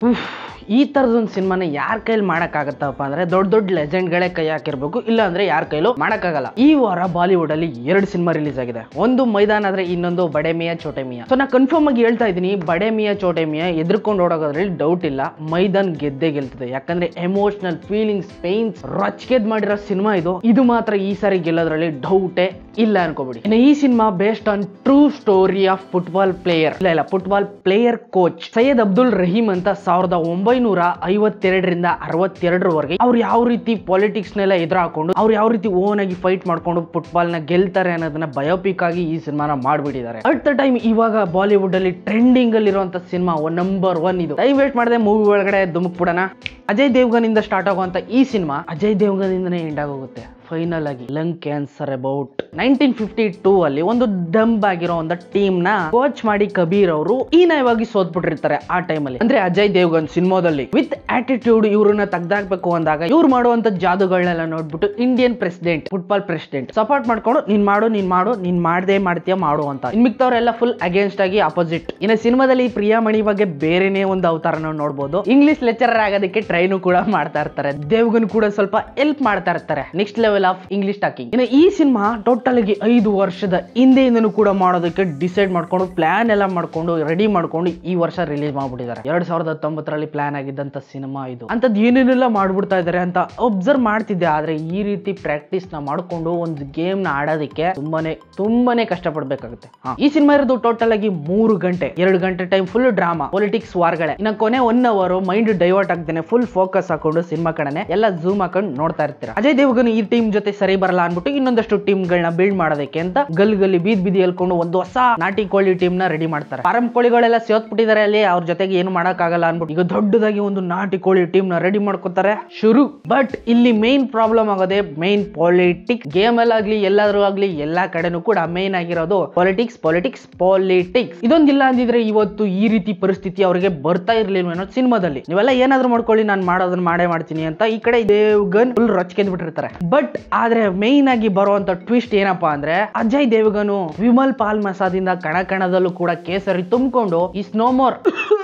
ಉಫ್, ಈ ಥರದೊಂದು ಸಿನಿಮಾನ ಯಾರ ಕೈಲಿ ಮಾಡೋಕ್ಕಾಗತ್ತಪ್ಪ ಅಂದ್ರೆ ದೊಡ್ಡ ದೊಡ್ಡ ಲೆಜೆಂಡ್ಗಳೇ ಕೈ ಹಾಕಿರ್ಬೇಕು ಇಲ್ಲ ಅಂದ್ರೆ ಯಾರ ಕೈಲೂ ಮಾಡೋಕ್ಕಾಗಲ್ಲ ಈ ವಾರ ಬಾಲಿವುಡ್ ಅಲ್ಲಿ ಎರಡು ಸಿನಿಮಾ ರಿಲೀಸ್ ಆಗಿದೆ ಒಂದು ಮೈದಾನ ಆದ್ರೆ ಇನ್ನೊಂದು ಬಡೆ ಮಿಯಾ ಚೋಟೆ ಮಿಯಾ ಸೊ ನಾ ಕನ್ಫರ್ಮ್ ಆಗಿ ಹೇಳ್ತಾ ಇದ್ದೀನಿ ಬಡೆ ಮಿಯಾ ಚೋಟೆ ಮಿಯಾ ಎದ್ರುಕೊಂಡು ಓಡೋಗೋದ್ರಲ್ಲಿ ಡೌಟ್ ಇಲ್ಲ ಮೈದಾನ್ ಗೆದ್ದೇ ಗೆಲ್ತದೆ ಯಾಕಂದ್ರೆ ಎಮೋಷನಲ್ ಫೀಲಿಂಗ್ಸ್ ಪೇನ್ಸ್ ರಚ್ಕೆದ್ ಮಾಡಿರೋ ಸಿನಿಮಾ ಇದು ಇದು ಮಾತ್ರ ಈ ಸಾರಿ ಗೆಲ್ಲೋದ್ರಲ್ಲಿ ಡೌಟೇ ಇಲ್ಲ ಅನ್ಕೋಬಿಡಿ ಇನ್ನು ಈ cinema based on true story of football player ಇಲ್ಲ ಇಲ್ಲ football player coach Syed Abdul Rahim ಅಂತ ಸಾವಿರದ ಒಂಬೈನೂರ ಐವತ್ತೆರಡರಿಂದ ಅರವತ್ತೆರಡರವರೆಗೆ ಅವ್ರು ಯಾವ ರೀತಿ ಪಾಲಿಟಿಕ್ಸ್ ನೆಲ್ಲ ಎದುರು ಹಾಕೊಂಡು ಅವ್ರು ಯಾವ ರೀತಿ ಓನ್ ಆಗಿ ಫೈಟ್ ಮಾಡ್ಕೊಂಡು ಫುಟ್ಬಾಲ್ ನ ಗೆಲ್ತಾರೆ ಅನ್ನೋದನ್ನ ಬಯೋಪಿಕ್ ಆಗಿ ಈ ಸಿನಿಮಾನ ಮಾಡ್ಬಿಟ್ಟಿದ್ದಾರೆ ಅಟ್ ದ ಟೈಮ್ ಇವಾಗ ಬಾಲಿವುಡ್ ಅಲ್ಲಿ ಟ್ರೆಂಡಿಂಗ್ ಅಲ್ಲಿ ಇರುವಂತ ಸಿನಿಮಾ ಒನ್ ನಂಬರ್ ಒನ್ ಇದು ಟೈಮ್ ವೇಸ್ಟ್ ಮಾಡದೆ ಮೂವಿ ಒಳಗಡೆ ಧುಮುಕ್ ಬಿಡೋಣ ಅಜಯ್ ದೇವ್ಗನ್ ಇಂದ ಸ್ಟಾರ್ಟ್ ಆಗುವಂತ ಈ ಸಿನಿಮಾ ಅಜಯ್ ದೇವ್ಗನ್ ಇಂದನೇ ಎಂಡ್ ಆಗೋಗುತ್ತೆ ಫೈನಲ್ ಆಗಿ lung cancer about nineteen fifty two ಅಲ್ಲಿ ಒಂದು ಡಂಬ್ ಆಗಿರೋ ಒಂದು ಟೀಮ್ ನ ಕೋಚ್ ಮಾಡಿ ಕಬೀರ್ ಅವರು ಹೀನಾಯವಾಗಿ ಸೋತ್ಬಿಟ್ಟಿರ್ತಾರೆ ಆ ಟೈಮಲ್ಲಿ ಅಂದ್ರೆ ಅಜಯ್ ದೇವ್ಗನ್ ಸಿನಿಮಾದಲ್ಲಿ ವಿತ್ ಆಟಿಟ್ಯೂಡ್ ಇವ್ರನ್ನ ತೆಗ್ದಾಕ್ಬೇಕು ಅಂದಾಗ ಇವ್ರು ಮಾಡುವಂತ ಜಾದುಗಳನ್ನೆಲ್ಲ ನೋಡ್ಬಿಟ್ಟು Indian president football president support ಮಾಡ್ಕೊಂಡು ನೀನ್ ಮಾಡು ನೀನ್ ಮಾಡು ನೀನ್ ಮಾಡ್ದೇ ಮಾಡ್ತೀಯ ಮಾಡು ಅಂತ ಇನ್ ಮಿಕ್ತವ್ರೆಲ್ಲ ಫುಲ್ ಅಗೇನ್ಸ್ಟ್ ಆಗಿ ಅಪೋಸಿಟ್ ಇನ್ನು ಸಿನಿಮಾದಲ್ಲಿ ಪ್ರಿಯಾಮಣಿ ಬಗ್ಗೆ ಬೇರೆನೇ ಒಂದು ಅವತಾರ ನಾವು ನೋಡ್ಬೋದು ಇಂಗ್ಲಿಷ್ ಲೆಕ್ಚರರ್ ಆಗೋದಕ್ಕೆ ಟ್ರೈನು ಕೂಡ ಮಾಡ್ತಾ ಇರ್ತಾರೆ ದೇವ್ಗನ್ ಕೂಡ ಸ್ವಲ್ಪ ಹೆಲ್ಪ್ ಮಾಡ್ತಾ ಇರ್ತಾರೆ next level of English talking ಇನ್ನು ಈ ಸಿನಿಮಾ ಟೋಟಲ್ ಆಗಿ ಐದು ವರ್ಷದ ಹಿಂದೆಯಿಂದನೂ ಕೂಡ ಮಾಡೋದಕ್ಕೆ ಡಿಸೈಡ್ ಮಾಡ್ಕೊಂಡು ಪ್ಲಾನ್ ಎಲ್ಲ ಮಾಡ್ಕೊಂಡು ರೆಡಿ ಮಾಡ್ಕೊಂಡು ಈ ವರ್ಷ ರಿಲೀಸ್ ಮಾಡ್ಬಿಟ್ಟಿದ್ದಾರೆ ಎರಡ್ ಸಾವಿರದ ಹತ್ತೊಂಬತ್ತರಲ್ಲಿ ಪ್ಲಾನ್ ಆಗಿದ್ದಂತ ಸಿನಿಮಾ ಇದು ಅಂತದ್ ಏನೇನೆಲ್ಲ ಮಾಡ್ಬಿಡ್ತಾ ಇದಾರೆ ಅಂತ ಒಬ್ಸರ್ವ್ ಮಾಡ್ತಿದ್ದೆ ಆದ್ರೆ ಈ ರೀತಿ ಪ್ರಾಕ್ಟೀಸ್ ನ ಮಾಡ್ಕೊಂಡು ಒಂದು ಗೇಮ್ ನ ಆಡೋದಕ್ಕೆ ತುಂಬಾನೇ ತುಂಬಾನೇ ಕಷ್ಟಪಡ್ಬೇಕಾಗುತ್ತೆ ಹಾ. ಈ ಸಿನಿಮಾ ಇರೋದು ಟೋಟಲ್ ಆಗಿ ಮೂರು ಗಂಟೆ ಎರಡು ಗಂಟೆ ಟೈಮ್ ಫುಲ್ ಡ್ರಾಮಾ ಪೊಲಿಟಿಕ್ಸ್ ವಾರ್ಗಳೇ ಇನ್ನ ಕೊನೆ ಒನ್ ಅವರ್ ಮೈಂಡ್ ಡೈವರ್ಟ್ ಆಗ್ದೇನೆ ಫುಲ್ ಫೋಕಸ್ ಹಾಕೊಂಡು ಸಿನಿಮಾ ಕಡೆನೆ ಎಲ್ಲ ಝೂಮ್ ಹಾಕೊಂಡು ನೋಡ್ತಾ ಇರ್ತೀರಾ ಅಜಯ್ ದೇವ್ಗನ್ ಈ ಟೀಮ್ ಜೊತೆ ಸರಿ ಬರಲ್ಲ ಅನ್ಬಿಟ್ಟು ಇನ್ನೊಂದಷ್ಟು ಟೀಮ್ ಗಳನ್ನ ಬಿಲ್ಡ್ ಮಾಡೋದಕ್ಕೆ ಅಂತ ಗಲ್ ಗಲ್ಲಿ ಬೀದ್ ಬೀದಿ ಹೇಳ್ಕೊಂಡು ಒಂದು ಹೊಸ ನಾಟಿ ಕೋಳಿ ಟೀಮ್ ನ ರೆಡಿ ಮಾಡ್ತಾರೆ ಫಾರಂ ಕೋಳಿಗಳೆಲ್ಲ ಸೇತ್ಬಿಟ್ಟಿದ್ದಾರೆ ಅಲ್ಲಿ ಅವ್ರ ಜೊತೆಗೆ ಏನು ಮಾಡಕ್ಕಾಗಲ್ಲ ಅನ್ಬಿಟ್ಟು ಈಗ ದೊಡ್ಡದಾಗಿ ಒಂದು ನಾಟಿ ಕೋಳಿ ಟೀಮ್ ನ ರೆಡಿ ಮಾಡ್ಕೊತಾರೆ ಶುರು ಬಟ್ ಇಲ್ಲಿ ಮೇನ್ ಪ್ರಾಬ್ಲಮ್ ಆಗೋದೇ ಮೇನ್ ಪಾಲಿಟಿಕ್ಸ್ ಗೇಮ್ ಅಲ್ಲಾಗ್ಲಿ ಎಲ್ಲಾದ್ರೂ ಆಗ್ಲಿ ಎಲ್ಲಾ ಕಡೆನೂ ಕೂಡ ಮೇನ್ ಆಗಿರೋದು ಪಾಲಿಟಿಕ್ಸ್ ಪಾಲಿಟಿಕ್ಸ್ ಪಾಲಿಟಿಕ್ಸ್ ಇದೊಂದಿಲ್ಲ ಅಂದಿದ್ರೆ ಇವತ್ತು ಈ ರೀತಿ ಪರಿಸ್ಥಿತಿ ಅವರಿಗೆ ಬರ್ತಾ ಇರ್ಲಿಲ್ವ ಅನ್ನೋ ಸಿನಿಮಾದಲ್ಲಿ ನೀವೆಲ್ಲ ಏನಾದ್ರೂ ಮಾಡ್ಕೊಳ್ಳಿ ನಾನು ಮಾಡೋದನ್ನ ಮಾಡೇ ಮಾಡ್ತೀನಿ ಅಂತ ಈ ಕಡೆ ದೇವ್ಗನ್ ಫುಲ್ ರಚ್ಕೆದ್ ಬಿಟ್ಟಿರ್ತಾರೆ ಬಟ್ ಆದ್ರೆ ಮೇನ್ ಆಗಿ ಬರುವಂತ ಟ್ವಿಸ್ಟ್ ಏನಪ್ಪಾ ಅಂದ್ರೆ ಅಜಯ್ ದೇವ್ಗನು ವಿಮಲ್ ಪಾಲ್ ಮಸಾದಿಂದ ಕಣ ಕಣದಲ್ಲೂ ಕೂಡ ಕೇಸರಿ ತುಂಬಿಕೊಂಡು ಈ ಸ್ನೋಮೋರ್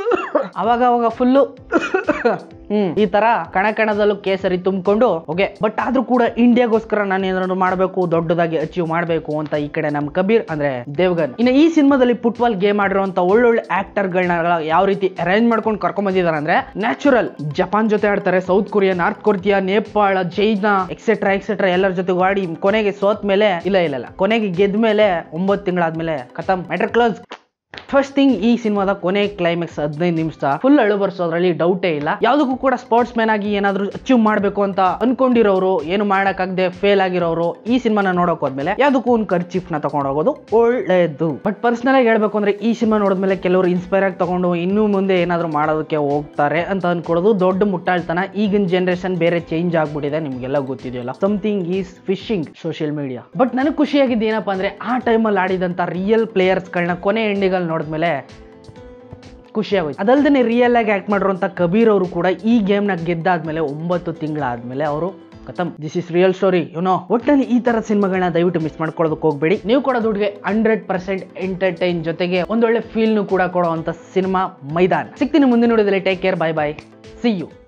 ಅವಾಗ ಅವಾಗ ಫುಲ್ಲು ಹ್ಮ್ ಈ ತರ ಕಣ ಕಣದಲ್ಲೂ ಕೇಸರಿ ತುಂಬಿಕೊಂಡು ಓಕೆ ಬಟ್ ಆದ್ರೂ ಕೂಡ ಇಂಡಿಯಾಗೋಸ್ಕರ ನಾನು ಏನಾದ್ರು ಮಾಡಬೇಕು ದೊಡ್ಡದಾಗಿ ಅಚೀವ್ ಮಾಡಬೇಕು ಅಂತ ಈ ಕಡೆ ನಮ್ ಕಬೀರ್ ಅಂದ್ರೆ ದೇವ್ಗನ್ ಇನ್ನು ಈ ಸಿನಿಮಾದಲ್ಲಿ ಫುಟ್ಬಾಲ್ ಗೇಮ್ ಆಡಿರುವಂತ ಒಳ್ಳೊಳ್ಳೆ ಆಕ್ಟರ್ ಗಳನ್ನ ಯಾವ ರೀತಿ ಅರೇಂಜ್ ಮಾಡ್ಕೊಂಡು ಕರ್ಕೊಂಡ್ ಬಂದಿದ್ದಾರೆ ಅಂದ್ರೆ ನ್ಯಾಚುರಲ್ ಜಪಾನ್ ಜೊತೆ ಆಡ್ತಾರೆ South Korea North Korea Nepal China etcetera etcetera ಎಲ್ಲರ ಜೊತೆ ಆಡಿ ಕೊನೆಗೆ ಸೋತ್ ಮೇಲೆ ಇಲ್ಲ ಇಲ್ಲ ಇಲ್ಲ ಕೊನೆಗೆ ಗೆದ್ದ ಮೇಲೆ ಒಂಬತ್ತು ತಿಂಗಳಾದ್ಮೇಲೆ ಖತಮ್ ಮ್ಯಾಟರ್ ಕ್ಲೋಸ್ ಫಸ್ಟ್ ಥಿಂಗ್ ಈ ಸಿನಿಮಾದ ಕೊನೆ ಕ್ಲೈಮ್ಯಾಕ್ಸ್ ಹದಿನೈದು ನಿಮಿಷ ಫುಲ್ ಅಳು ಬರ್ಸೋದ್ರಲ್ಲಿ ಡೌಟೇ ಇಲ್ಲ ಯಾವ್ದಕ್ಕೂ ಕೂಡ ಸ್ಪೋರ್ಟ್ಸ್ ಮ್ಯಾನ್ ಆಗಿ ಏನಾದ್ರು ಅಚೀವ್ ಮಾಡ್ಬೇಕು ಅಂತ ಅನ್ಕೊಂಡಿರೋರು ಏನು ಮಾಡಕ್ಕಾಗದೆ ಫೇಲ್ ಆಗಿರೋರು ಈ ಸಿನಿಮಾನ ನೋಡಕ್ ಹೋದ್ಮೇಲೆ ಯಾವ್ದಕ್ಕೂ ಒಂದು ಖರ್ಚಿಫ್ ನ ತಗೊಂಡ್ ಹೋಗೋದು ಒಳ್ಳೇದು ಬಟ್ ಪರ್ಸನಲ್ ಆಗಿ ಹೇಳ್ಬೇಕು ಅಂದ್ರೆ ಈ ಸಿನಿಮಾ ನೋಡಿದ್ಮೇಲೆ ಕೆಲವರು ಇನ್ಸ್ಪೈರ್ ಆಗಿ ತಗೊಂಡು ಇನ್ನೂ ಮುಂದೆ ಏನಾದ್ರು ಮಾಡೋದಕ್ಕೆ ಹೋಗ್ತಾರೆ ಅಂತ ಅನ್ಕೊಳ್ಳೋದು ದೊಡ್ಡ ಮುಟ್ಟಾಳ್ತನ ಈಗಿನ ಜನರೇಷನ್ ಬೇರೆ ಚೇಂಜ್ ಆಗ್ಬಿಟ್ಟಿದೆ ನಿಮ್ಗೆಲ್ಲ ಗೊತ್ತಿದೆಯಲ್ಲ something is fishing social media but ನನಗೆ ಖುಷಿಯಾಗಿದ್ದು ಏನಪ್ಪಾ ಅಂದ್ರೆ ಆ ಟೈಮಲ್ಲಿ ಆಡಿದಂತ ರಿಯಲ್ ಪ್ಲೇಯರ್ಸ್ಗಳನ್ನ ಕೊನೆ ಎಂಡಿಗಲ್ಲಿ ನೋಡಿದ್ಮೇಲೆ ಖುಷಿ ಆಗೋಯ್ತು ಅದಲ್ದೇ ರಿಯಲ್ ಆಗಿ ಆಕ್ಟ್ ಮಾಡಿರುವಂತ ಕಬೀರ್ ಅವರು ಕೂಡ ಈ ಗೇಮ್ನ ಗೆದ್ದಾದ್ಮೇಲೆ ಒಂಬತ್ತು ತಿಂಗಳಾದ್ಮೇಲೆ ಅವರು ಖತಮ್ this is real story you know ಒಟ್ಟಲ್ಲಿ ಈ ತರ ಸಿನಿಮಾಗಳನ್ನ ದಯವಿಟ್ಟು ಮಿಸ್ ಮಾಡ್ಕೊಳ್ಳೋದಕ್ಕೆ ಹೋಗ್ಬೇಡಿ ನೀವು ಕೂಡ ದುಡ್ಡಿಗೆ ಹಂಡ್ರೆಡ್ ಪರ್ಸೆಂಟ್ ಎಂಟರ್ಟೈನ್ ಜೊತೆಗೆ ಒಂದೊಳ್ಳೆ ಫೀಲ್ನು ಕೂಡ ಕೊಡುವಂತ ಸಿನಿಮಾ ಮೈದಾನ ಸಿಗ್ತೀನಿ ಮುಂದಿನ ನೋಡಿದಲ್ಲಿ take care bye bye see you